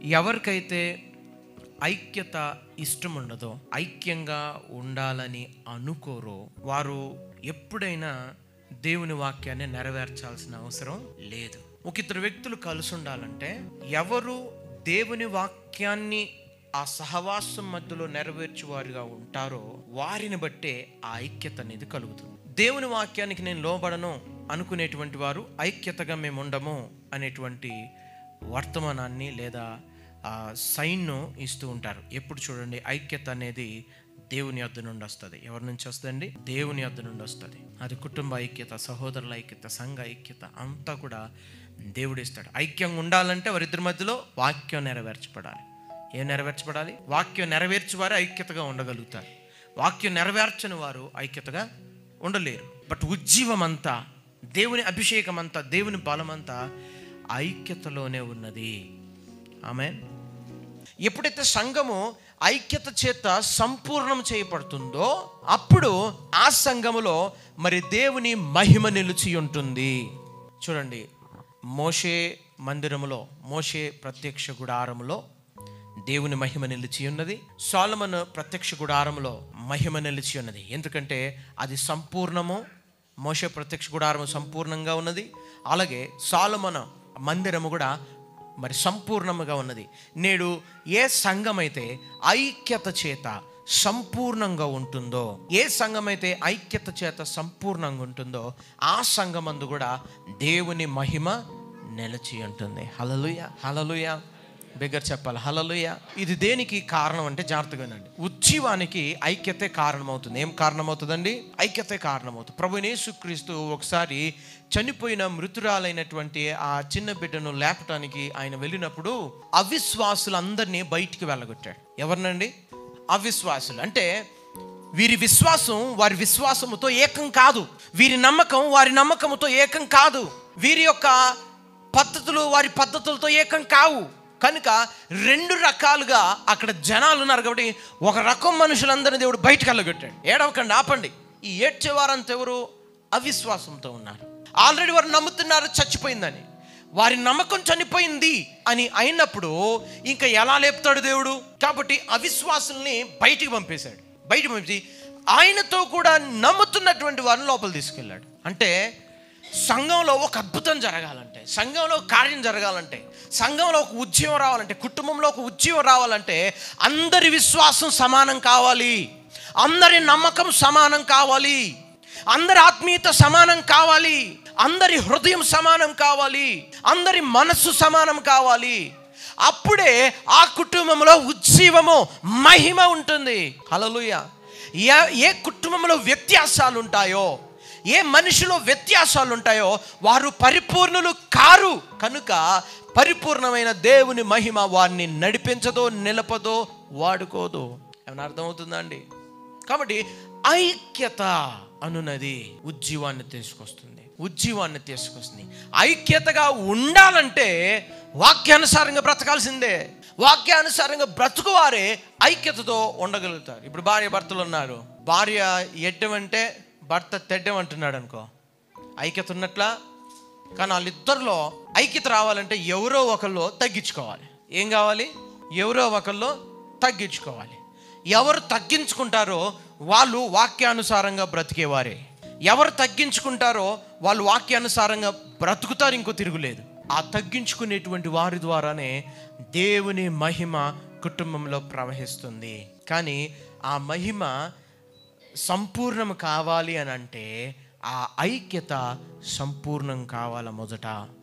ఎవరికైతే ఐక్యత ఇష్టం ఉండదో ఐక్యంగా ఉండాలని అనుకోరో వారు ఎప్పుడైనా దేవుని వాక్యాన్ని నెరవేర్చాల్సిన అవసరం లేదు ఒక ఇద్దరు వ్యక్తులు కలిసి ఉండాలంటే ఎవరు దేవుని వాక్యాన్ని ఆ సహవాసం మధ్యలో నెరవేర్చువారుగా ఉంటారో వారిని బట్టే ఆ ఐక్యత అనేది కలుగుతుంది దేవుని వాక్యానికి నేను లోబడను అనుకునేటువంటి వారు ఐక్యతగా మేము ఉండము అనేటువంటి వర్తమానాన్ని లేదా ఆ సైన్ను ఇస్తూ ఉంటారు ఎప్పుడు చూడండి ఐక్యత అనేది దేవుని యొద్ద నుండి వస్తుంది ఎవరి నుంచి వస్తుందండి దేవుని యొద్ద నుండి వస్తుంది అది కుటుంబ ఐక్యత సహోదరుల ఐక్యత సంఘ ఐక్యత అంతా కూడా దేవుడు ఇస్తాడు ఐక్యంగా ఉండాలంటే వారిద్దరి మధ్యలో వాక్యం నెరవేర్చబడాలి ఏం నెరవేర్చబడాలి వాక్యం నెరవేర్చేవారు ఐక్యతగా ఉండగలుగుతారు వాక్యం నెరవేర్చని వారు ఐక్యతగా ఉండలేరు బట్ ఉజ్జీవం అంతా దేవుని అభిషేకం అంతా దేవుని బలం అంతా ఐక్యతలోనే ఉన్నది ఆమె ఎప్పుడైతే సంఘము ఐక్యత చేత సంపూర్ణం చేయబడుతుందో అప్పుడు ఆ సంఘములో మరి దేవుని మహిమ నిలిచి ఉంటుంది చూడండి మోషే మందిరములో మోషే ప్రత్యక్ష గుడారములో దేవుని మహిమ నిలిచి ఉన్నది సోలమన్ ప్రత్యక్ష గుడారములో మహిమ నిలిచి ఉన్నది ఎందుకంటే అది సంపూర్ణము మోషే ప్రత్యక్ష గుడారము సంపూర్ణంగా ఉన్నది అలాగే సాలమన మందిరము కూడా మరి సంపూర్ణముగా ఉన్నది నేడు ఏ సంఘమైతే ఐక్యత చేత సంపూర్ణంగా ఉంటుందో ఏ సంఘమైతే ఐక్యత చేత సంపూర్ణంగా ఉంటుందో ఆ సంఘమందు కూడా దేవుని మహిమ నిలిచి ఉంటుంది హలలుయ హలలుయ బిగ్గర చెప్పాలి హలలుయ ఇది దేనికి కారణం అంటే జాగ్రత్తగా వినండి ఉజ్జీవానికి ఐక్యతే కారణమవుతుంది ఏం కారణమవుతుందండి ఐక్యతే కారణమవుతుంది ప్రభు యేసుక్రీస్తు ఒకసారి చనిపోయిన మృతురాలైనటువంటి ఆ చిన్న బిడ్డను లేపటానికి ఆయన వెళ్ళినప్పుడు అవిశ్వాసులందరినీ బయటికి వెళ్ళగొట్టాడు ఎవరినండి అవిశ్వాసులు అంటే వీరి విశ్వాసం వారి విశ్వాసముతో ఏకం కాదు వీరి నమ్మకం వారి నమ్మకముతో ఏకం కాదు వీరి యొక్క పద్ధతులు వారి పద్ధతులతో ఏకం కావు కనుక రెండు రకాలుగా అక్కడ జనాలు ఉన్నారు కాబట్టి ఒక రకం మనుషులందరినీ దేవుడు బయటకు వెళ్ళగొట్టాడు ఏడవకండి ఆపండి ఈ ఏడ్చేవారంతా ఎవరు అవిశ్వాసంతో ఉన్నారు ఆల్రెడీ వారు నమ్ముతున్నారు చచ్చిపోయిందని వారి నమ్మకం చనిపోయింది అని అయినప్పుడు ఇంకా ఎలా లేపుతాడు దేవుడు కాబట్టి అవిశ్వాసుల్ని బయటికి పంపేశాడు బయటికి పంపించి ఆయనతో కూడా నమ్ముతున్నటువంటి వారిని లోపల తీసుకెళ్ళాడు అంటే సంఘంలో ఒక అద్భుతం జరగాలంటే సంఘంలో ఒక కార్యం జరగాలంటే సంఘంలో ఒక ఉద్యమం రావాలంటే కుటుంబంలో ఒక ఉద్యమం రావాలంటే అందరి విశ్వాసం సమానం కావాలి అందరి నమ్మకం సమానం కావాలి అందరి ఆత్మీయత సమానం కావాలి అందరి హృదయం సమానం కావాలి అందరి మనస్సు సమానం కావాలి అప్పుడే ఆ కుటుంబంలో ఉజ్జీవము మహిమ ఉంటుంది హలలుయ ఏ ఏ కుటుంబంలో వ్యత్యాసాలు ఉంటాయో ఏ మనిషిలో వ్యత్యాసాలు ఉంటాయో వారు పరిపూర్ణులు కారు కనుక పరిపూర్ణమైన దేవుని మహిమ వారిని నడిపించదో నిలపదో వాడుకోదు ఏమైనా అర్థమవుతుందా అండి కాబట్టి ఐక్యత అనున్నది ఉజ్జీవాన్ని తీసుకొస్తుంది ఉజ్జీవాన్ని తీసుకొస్తుంది ఐక్యతగా ఉండాలంటే వాక్యానుసారంగా బ్రతకాల్సిందే వాక్యానుసారంగా బ్రతుకువారే ఐక్యతతో ఉండగలుగుతారు ఇప్పుడు భార్య భర్తలు ఉన్నారు భార్య ఎడ్డం అంటే భర్త తెడ్డం అంటున్నాడు అనుకో ఐక్యత ఉన్నట్లా కానీ వాళ్ళిద్దరిలో ఐక్యత రావాలంటే ఎవరో ఒకళ్ళు తగ్గించుకోవాలి ఏం కావాలి ఎవరో ఒకళ్ళు తగ్గించుకోవాలి ఎవరు తగ్గించుకుంటారో వాళ్ళు వాక్యానుసారంగా బ్రతికేవారే ఎవరు తగ్గించుకుంటారో వాళ్ళు వాక్యానుసారంగా బ్రతుకుతారు ఇంకో తిరుగులేదు ఆ తగ్గించుకునేటువంటి వారి ద్వారానే దేవుని మహిమ కుటుంబంలో ప్రవహిస్తుంది కానీ ఆ మహిమ సంపూర్ణం కావాలి అని అంటే ఆ ఐక్యత సంపూర్ణం కావాల మొదట